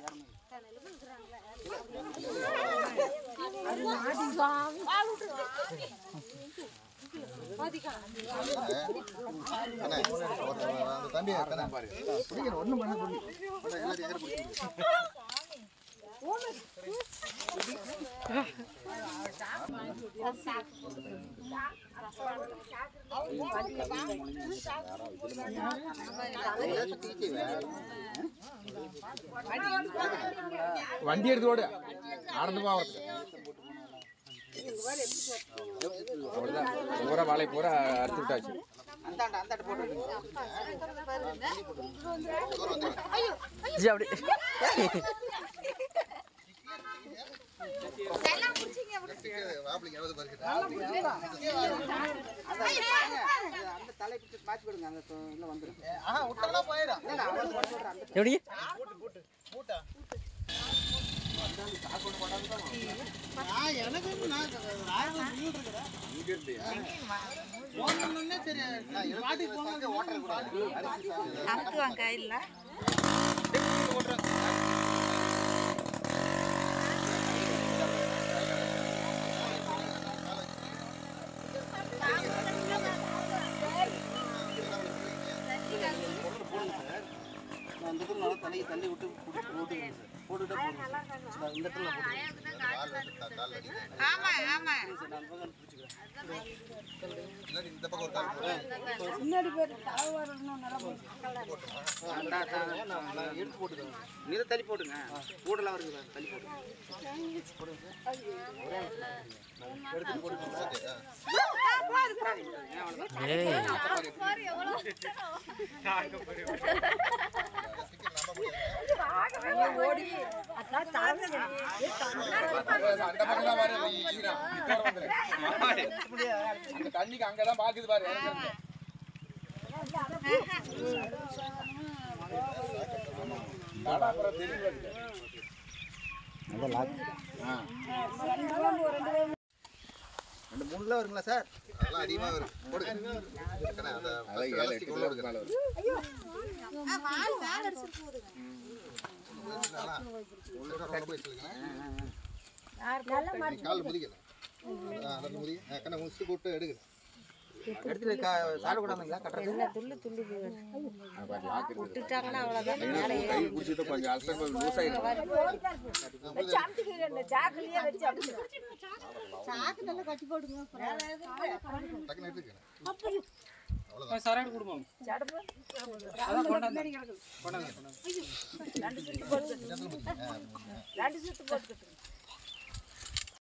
கண்ணே, ஒரு- அந்த தம்பி கண்ணே, பிடிக்கணும், ஒண்ணும் பண்ண சொல்லி. அப்புறம் எல்லாத்தையும் எதிர பிடிக்கணும். லேசா தீச்சி வேற. வண்டி எடுத்து ஓடு நடந்து போகிறது அவ்வளோதான் பூரா வாழை பூரா அறுத்து விட்டாச்சு அந்தாண்ட அந்தாண்ட போட்டு விடுங்க. ஜி அப்படி வாப்பிளைக்கு எவ்வளவு பாருங்க. அந்த அந்த- அந்த தலை பிடிச்சி மாற்றி விடுங்க அந்த தொ- இதுல வந்துடும் ஆஹா, விட்டோம்னா போயிடும். இல்ல, அவன் போட்டு விடுறான். அந்த எப்படி நான் எனக்கு வந்து நான் ராயல் ஃபீல்ட் இருக்கிறேன். போகணும்னே சரி, நான் இருபத்தஞ்சு வருஷத்துக்கு ஓட்டக்கூடாது. அரிசி சாப்பிடு. அமுக்குவாங்க இல்ல நான் அந்த இடத்துல நல்லா தலையை தள்ளி விட்டு போட்டு போட்டுக்கிறேன் சார் போட்டுட்டே போடுங்க சார் நான் இந்த இடத்துல போட்டுக்கிறேன் கால் அடித்தா, கால் அடித்தா. ஆமா ஆமா சார் நான் அந்த பக்கம் பிடிச்சிக்கிறேன் இல்லாட்டி இந்த பக்கம் ஒரு கால் போடு. அந்தா, அந்தா, நான் நான் எடுத்து போட்டுக்கிறேன் நீ தான் தள்ளி போட்டுங்க கூடலாம் வருங்க சார் தள்ளி போட்டுங்க ஏய் அந்த பக்கம் தான் பாரு ஈரம். இப்ப வந்துரு. அந்த தண்ணிக்கு அங்கதான் பாக்குது பாரு இறங்குறது. தாடா, அப்புறம் தெரியும் பாருங்க. ஆ. ரெண்டு மூணுல வருங்களா சார் அதெல்லாம் அதிகமா வரும். போடுங்க. கண்ணே, அந்த அதான் first ஏழு, velocity எட்டு உள்ள கிலோ விடுங்க. மேல வரும். வால் மேல அடிச்சுட்டு போகுதுங்க உள்ளடா, உள்ளடா கொண்டு போய் வச்சிருக்கேன். நீ கால்ல மிதிக்கல. ஆ, அதில் மிதி. ஆ, கண்ணை முடிச்சுட்டு கூப்பிட்டு எடுக்குது. எடுத்துட்டு கா- சாப்பிட கூடாதுங்களா கட்டுறது துள்ளு துள்ளு போயிடும் அது பாரு, lock இருக்குது. விட்டுட்டாங்கன்னா அவ்வளவுதான் கையில கை பிடிச்சிட்டு கொஞ்சம் அல்சர் கொஞ்சம் லூஸ் ஆயிடும் சாக்கு நல்லா கட்டி போடுங்க டக்குன்னு எடுத்துக்கண்ணே. சரக்கு கொடுப்போம் இந்த இடத்துல மிதி. ஆ,